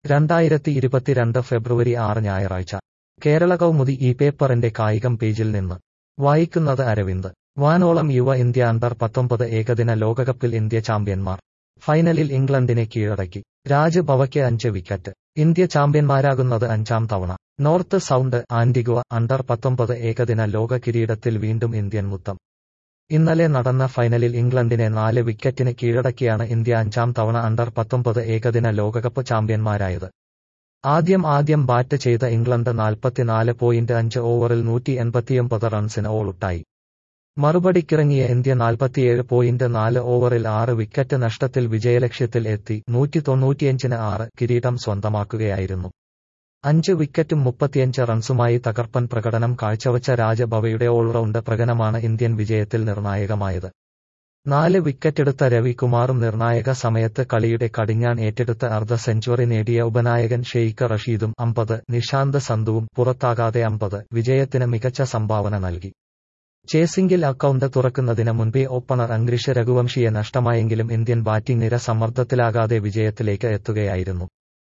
രണ്ടായിരത്തി ഇരുപത്തിരണ്ട് ഫെബ്രുവരി ആറ് ഞായറാഴ്ച കേരള കൗമുദി ഈ പേപ്പറിന്റെ കായികം പേജിൽ നിന്ന് വായിക്കുന്നത് അരവിന്ദ് വാനോളം യുവ ഇന്ത്യ അണ്ടർ പത്തൊമ്പത് ഏകദിന ലോകകപ്പിൽ ഇന്ത്യ ചാമ്പ്യന്മാർ ഫൈനലിൽ ഇംഗ്ലണ്ടിനെ കീഴടക്കി രാജ് പവയ്ക്ക് അഞ്ച് വിക്കറ്റ് ഇന്ത്യ ചാമ്പ്യന്മാരാകുന്നത് അഞ്ചാം തവണ നോർത്ത് സൗണ്ട് ആന്റിഗുവ അണ്ടർ പത്തൊമ്പത് ഏകദിന ലോക കിരീടത്തിൽ വീണ്ടും ഇന്ത്യൻ മുത്തം ഇന്നലെ നടന്ന ഫൈനലിൽ ഇംഗ്ലണ്ടിനെ നാല് വിക്കറ്റിന് കീഴടക്കിയാണ് ഇന്ത്യ അഞ്ചാം തവണ അണ്ടർ പത്തൊമ്പത് ഏകദിന ലോകകപ്പ് ചാമ്പ്യന്മാരായത് ആദ്യം ആദ്യം ബാറ്റ് ചെയ്ത ഇംഗ്ലണ്ട് നാൽപ്പത്തിനാല് പോയിന്റ് അഞ്ച് ഓവറിൽ നൂറ്റി എൺപത്തിയൊമ്പത് റൺസിന് ഓളുട്ടായി മറുപടിക്കിറങ്ങിയ ഇന്ത്യ നാൽപ്പത്തിയേഴ് പോയിന്റ് നാല് ഓവറിൽ ആറ് വിക്കറ്റ് നഷ്ടത്തിൽ വിജയലക്ഷ്യത്തിൽ എത്തി നൂറ്റി തൊണ്ണൂറ്റിയഞ്ചിന് ആറ് കിരീടം സ്വന്തമാക്കുകയായിരുന്നു അഞ്ച് വിക്കറ്റും മുപ്പത്തിയഞ്ച് റൺസുമായി തകർപ്പൻ പ്രകടനം കാഴ്ചവച്ച രാജഭവയുടെ ഓൾറൗണ്ട് പ്രകടനമാണ് ഇന്ത്യൻ വിജയത്തിൽ നിർണായകമായത് നാല് വിക്കറ്റെടുത്ത രവികുമാറും നിർണായക സമയത്ത് കളിയുടെ കടിഞ്ഞാൻ ഏറ്റെടുത്ത് അർദ്ധ സെഞ്ചുറി നേടിയ ഉപനായകൻ ഷെയ്ഖ് റഷീദും അമ്പത് നിഷാന്ത് സന്ധുവും പുറത്താകാതെ അമ്പത് വിജയത്തിന് മികച്ച സംഭാവന നൽകി ചേസിംഗിൽ അക്കൗണ്ട് തുറക്കുന്നതിന് മുൻപേ ഓപ്പണർ അങ്കരിഷ് രഘുവംശിയെ നഷ്ടമായെങ്കിലും ഇന്ത്യൻ ബാറ്റിംഗ് നിര സമ്മർദ്ദത്തിലാകാതെ വിജയത്തിലേക്ക് എത്തുകയായിരുന്നു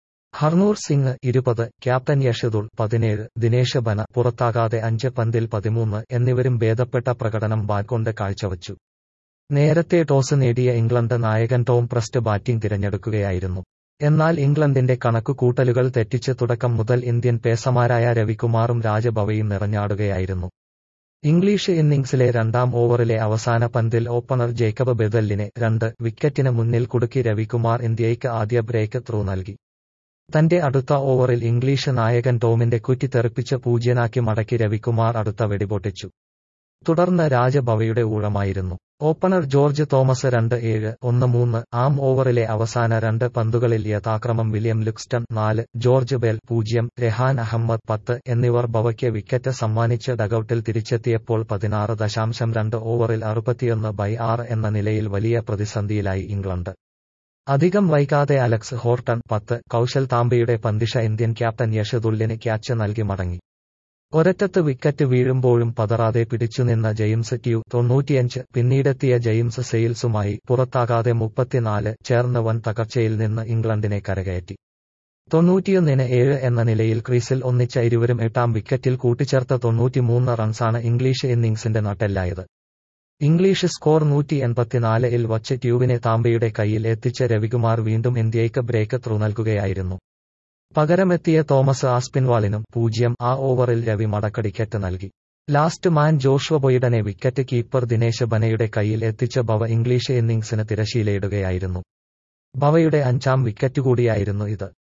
ഹർനൂർ സിംഗ് ഇരുപത് ക്യാപ്റ്റൻ യഷദുൾ പതിനേഴ് ദിനേശ് ബന പുറത്താകാതെ അഞ്ച് പന്തിൽ പതിമൂന്ന് എന്നിവരും ഭേദപ്പെട്ട പ്രകടനം ബാറ്റ് കാഴ്ചവച്ചു നേരത്തെ ടോസ് നേടിയ ഇംഗ്ലണ്ട് നായകൻ ടോം പ്രസ്റ്റ് ബാറ്റിംഗ് തിരഞ്ഞെടുക്കുകയായിരുന്നു എന്നാൽ ഇംഗ്ലണ്ടിന്റെ കണക്കുകൂട്ടലുകൾ തെറ്റിച്ച് തുടക്കം മുതൽ ഇന്ത്യൻ പേസമാരായ രവികുമാറും രാജഭവയും നിറഞ്ഞാടുകയായിരുന്നു ഇംഗ്ലീഷ് ഇന്നിംഗ്സിലെ രണ്ടാം ഓവറിലെ അവസാന പന്തിൽ ഓപ്പണർ ജേക്കബ് ബെദലിനെ രണ്ട് വിക്കറ്റിന് മുന്നിൽ കുടുക്കി രവികുമാർ ഇന്ത്യയ്ക്ക് ആദ്യ ബ്രേക്ക് ത്രൂ നൽകി തന്റെ അടുത്ത ഓവറിൽ ഇംഗ്ലീഷ് നായകൻ ടോമിന്റെ കുറ്റി തെറിപ്പിച്ച് പൂജ്യനാക്കി മടക്കി രവികുമാർ അടുത്ത വെടിപൊട്ടിച്ചു തുടർന്ന് രാജഭവയുടെ ഊഴമായിരുന്നു ഓപ്പണർ ജോർജ് തോമസ് രണ്ട് ഏഴ് ഒന്ന് മൂന്ന് ആം ഓവറിലെ അവസാന രണ്ട് പന്തുകളിൽ യഥാക്രമം വില്യം ലുക്സ്റ്റൺ നാല് ജോർജ് ബെൽ പൂജ്യം രഹാൻ അഹമ്മദ് പത്ത് എന്നിവർ ബവയ്ക്ക് വിക്കറ്റ് സമ്മാനിച്ച് ഡഗൌട്ടിൽ തിരിച്ചെത്തിയപ്പോൾ പതിനാറ് ദശാംശം രണ്ട് ഓവറിൽ അറുപത്തിയൊന്ന് ബൈ ആറ് എന്ന നിലയിൽ വലിയ പ്രതിസന്ധിയിലായി ഇംഗ്ലണ്ട് അധികം വൈകാതെ അലക്സ് ഹോർട്ടൺ പത്ത് കൌശൽ താമ്പയുടെ പന്തിഷ ഇന്ത്യൻ ക്യാപ്റ്റൻ യഷദുല്ലിന് ക്യാച്ച് നൽകി മടങ്ങി ഒരറ്റത്ത് വിക്കറ്റ് വീഴുമ്പോഴും പതറാതെ പിടിച്ചുനിന്ന ജെയിംസ് ട്യൂ തൊണ്ണൂറ്റിയഞ്ച് പിന്നീടെത്തിയ ജെയിംസ് സെയിൽസുമായി പുറത്താകാതെ മുപ്പത്തിനാല് ചേർന്ന് വൻ തകർച്ചയിൽ നിന്ന് ഇംഗ്ലണ്ടിനെ കരകയറ്റി തൊണ്ണൂറ്റിയൊന്നിന് ഏഴ് എന്ന നിലയിൽ ക്രീസിൽ ഒന്നിച്ച ഇരുവരും എട്ടാം വിക്കറ്റിൽ കൂട്ടിച്ചേർത്ത തൊണ്ണൂറ്റിമൂന്ന് റൺസാണ് ഇംഗ്ലീഷ് ഇന്നിംഗ്സിന്റെ നട്ടെല്ലായത് ഇംഗ്ലീഷ് സ്കോർ നൂറ്റി എൺപത്തിനാലിൽ വച്ച് ട്യൂബിനെ താമ്പയുടെ കയ്യിൽ എത്തിച്ച രവികുമാർ വീണ്ടും ഇന്ത്യയ്ക്ക് ബ്രേക്ക് ത്രൂ നൽകുകയായിരുന്നു പകരമെത്തിയ തോമസ് ആസ്പിൻവാളിനും പൂജ്യം ആ ഓവറിൽ രവി മടക്കടിക്കറ്റ് നൽകി ലാസ്റ്റ് മാൻ ജോഷ്വ ബൊയ്ഡനെ വിക്കറ്റ് കീപ്പർ ദിനേശ് ബനയുടെ കയ്യിൽ എത്തിച്ച ഭവ ഇംഗ്ലീഷ് ഇന്നിംഗ്സിന് തിരശീലയിടുകയായിരുന്നു ഭവയുടെ അഞ്ചാം വിക്കറ്റ് കൂടിയായിരുന്നു ഇത്